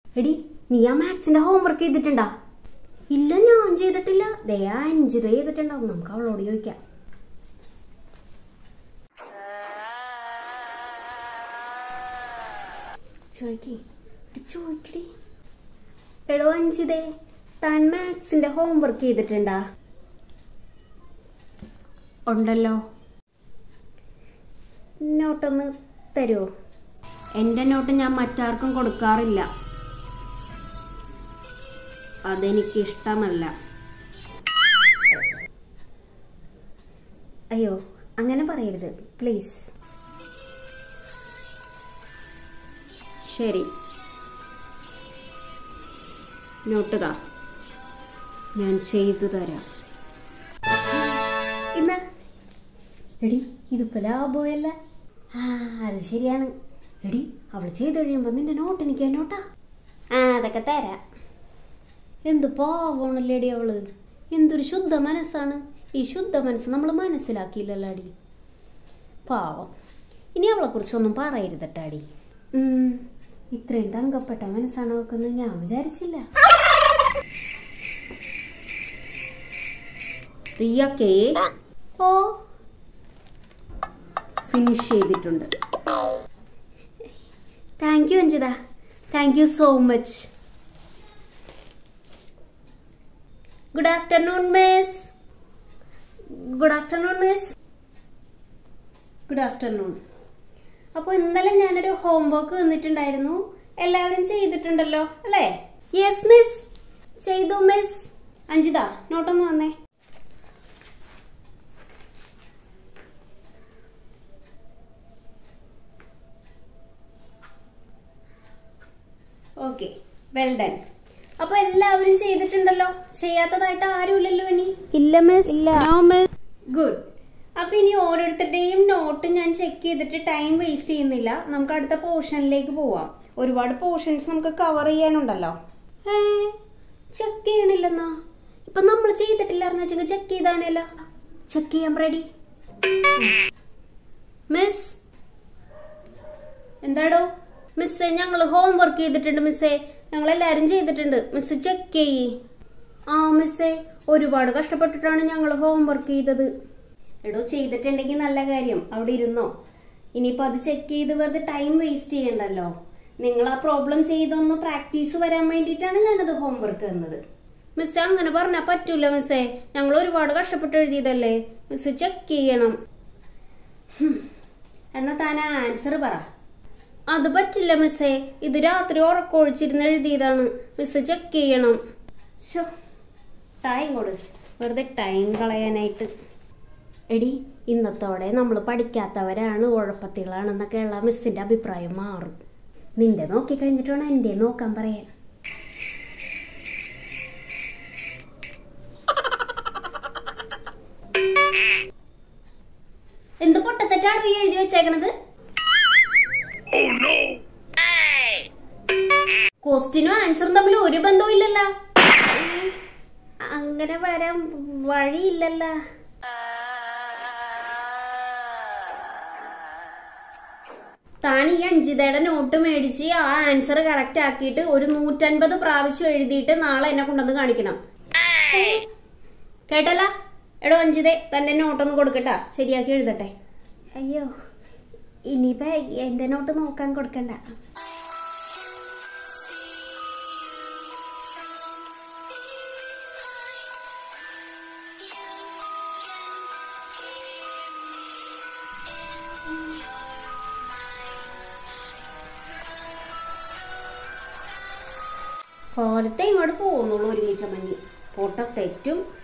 എടി നീ ആ മാത്സിന്റെ ഹോംവർക്ക് ചെയ്തിട്ടുണ്ടാ ഇല്ല ഞാൻ ചെയ്തിട്ടില്ല ദേ ആ അഞ്ചിത ചെയ്തിട്ടുണ്ടാവും നമുക്ക് അവളോട് ചോദിക്കാം ചോദിക്കേ ചോദിക്കടി എടോ അഞ്ചിതേ താൻ മാത്സിന്റെ ഹോംവർക്ക് ചെയ്തിട്ടുണ്ടാ ഉണ്ടല്ലോ നോട്ടൊന്ന് തരുമോ എൻ്റെ നോട്ട് ഞാൻ മറ്റാർക്കും കൊടുക്കാറില്ല അതെനിക്ക് ഇഷ്ടമല്ല അയ്യോ അങ്ങനെ പറയരുത് പ്ലീസ് ശരി നോട്ട് താ ഞാൻ ചെയ്തു തരാം ഇന്ന് എടി ഇതിപ്പോ ലാഭമല്ല ആ അത് ശരിയാണ് എടി അവൾ ചെയ്ത് കഴിയുമ്പോ നിന്റെ നോട്ട് എനിക്ക് നോട്ടാ ആ അതൊക്കെ തരാം എന്ത് പാവണല്ലേടി അവള് എന്തൊരു ശുദ്ധ മനസ്സാണ് ഈ ശുദ്ധ മനസ്സ് നമ്മൾ മനസ്സിലാക്കിയില്ലല്ലോ അടി പാവം ഇനി അവളെ കുറിച്ചൊന്നും പറയരുതട്ടാടി ഉം, ഇത്രയും തങ്കപ്പെട്ട മനസ്സാണ് അവക്കെന്ന് ഞാൻ വിചാരിച്ചില്ല റിയക്കേ ഓ ഫിനിഷ് ചെയ്തിട്ടുണ്ട് thank you Anjitha thank you so much good afternoon miss good afternoon miss good afternoon അപ്പോൾ ഇന്നലെ ഞാനൊരു ഹോംവർക്ക് തന്നിട്ടുണ്ടായിരുന്നു എല്ലാവരും ചെയ്തിട്ടുണ്ടല്ലോ അല്ലേ യെസ് മിസ് ചെയ്തു മിസ് അഞ്ജിത നോട്ടൊന്ന് വന്നേ ഓക്കെ വെൽ ഡൺ അപ്പൊ എല്ലാവരും ചെയ്തിട്ടുണ്ടല്ലോ ചെയ്യാത്തതായിട്ട് ആരുമില്ലല്ലോ ഇനി ഇല്ല മിസ് ഇല്ല നോ മിസ് ഗുഡ് അപ്പൊ ഇനി ഓരോരുത്തരുടെയും നോട്ട് ഞാൻ ചെക്ക് ചെയ്തിട്ട് ടൈം വേസ്റ്റ് ചെയ്യുന്നില്ല നമുക്ക് അടുത്ത പോർഷനിലേക്ക് പോവാം ഒരുപാട് പോർഷൻസ് നമുക്ക് കവർ ചെയ്യാനുണ്ടല്ലോ ഏ ചെക്ക് ചെയ്യണില്ലെന്നാ ഇപ്പൊ നമ്മൾ ചെയ്തിട്ടില്ല വെച്ചാൽ ചെക്ക് ചെയ്താനല്ല ചെക്ക് ചെയ്യാൻ റെഡി മിസ് എന്താടോ മിസ്സേ ഞങ്ങൾ ഹോംവർക്ക് ചെയ്തിട്ടുണ്ട് മിസ്സേ ഞങ്ങൾ എല്ലാരും ചെയ്തിട്ടുണ്ട് മിസ് ചെക്ക് ചെയ്യ് ആ മിസ്സേ ഒരുപാട് കഷ്ടപ്പെട്ടിട്ടാണ് ഞങ്ങൾ ഹോംവർക്ക് ചെയ്തത് എടോ ചെയ്തിട്ടുണ്ടെങ്കിൽ നല്ല കാര്യം അവിടെ ഇരുന്നോ ഇനിയിപ്പോൾ അത് ചെക്ക് ചെയ്ത് വെറുതെ ടൈം വേസ്റ്റ് ചെയ്യണ്ടല്ലോ നിങ്ങൾ ആ പ്രോബ്ലം ചെയ്തൊന്ന് പ്രാക്ടീസ് വരാൻ വേണ്ടിയിട്ടാണ് ഞാനത് ഹോംവർക്ക് തന്നത് മിസ് അങ്ങനെ പറഞ്ഞാൽ പറ്റൂല മിസ്സേ ഞങ്ങൾ ഒരുപാട് കഷ്ടപ്പെട്ട് എഴുതിയതല്ലേ മിസ് ചെക്ക് ചെയ്യണം ഹും. എന്നാ താൻ ആൻസർ പറ അത് പറ്റില്ല മിസ്സേ ഇത് രാത്രി ഉറക്കൊഴിച്ചിരുന്ന് എഴുതിയതാണ് മിസ് ചെക്ക് ചെയ്യണം ശോ ടൈം കൊടു വെറുതെ ടൈം കളയാനായിട്ട് എടി ഇന്നത്തോടെ നമ്മൾ പഠിക്കാത്തവരാണ് ഉഴപ്പത്തികളാണെന്നൊക്കെയുള്ള മിസ്സിന്റെ അഭിപ്രായം മാറും നിന്റെ നോക്കി കഴിഞ്ഞിട്ട് വേണം എന്റെ നോക്കാൻ പറയാൻ എന്ത് പൊട്ടത്തെറ്റാണ് ഈ എഴുതി വെച്ചേക്കണത് ക്വസ്റ്റിനും ആൻസറും തമ്മിൽ ഒരു ബന്ധവും ഇല്ലല്ലോ അങ്ങനെ വരാൻ വഴിയില്ലല്ലോ താൻ ഈ അഞ്ചിതയുടെ നോട്ട് മേടിച്ച് ആ ആൻസർ കറക്റ്റ് ആക്കിയിട്ട് ഒരു നൂറ്റൻപത് പ്രാവശ്യം എഴുതിയിട്ട് നാളെ എന്നെ കൊണ്ടുവന്ന് കാണിക്കണം കേട്ടല്ല എടോ അഞ്ചിതേ തന്റെ നോട്ടൊന്ന് കൊടുക്കട്ടാ ശരിയാക്കി എഴുതട്ടെ അയ്യോ ഇനിയിപ്പോ എന്റെ നോട്ട് നോക്കാൻ കൊടുക്കണ്ട കാലത്തെ ഇങ്ങോട്ട് പോകുന്നുള്ളൂ ഒരുമിച്ച മഞ്ഞ് പൊട്ട തെറ്റും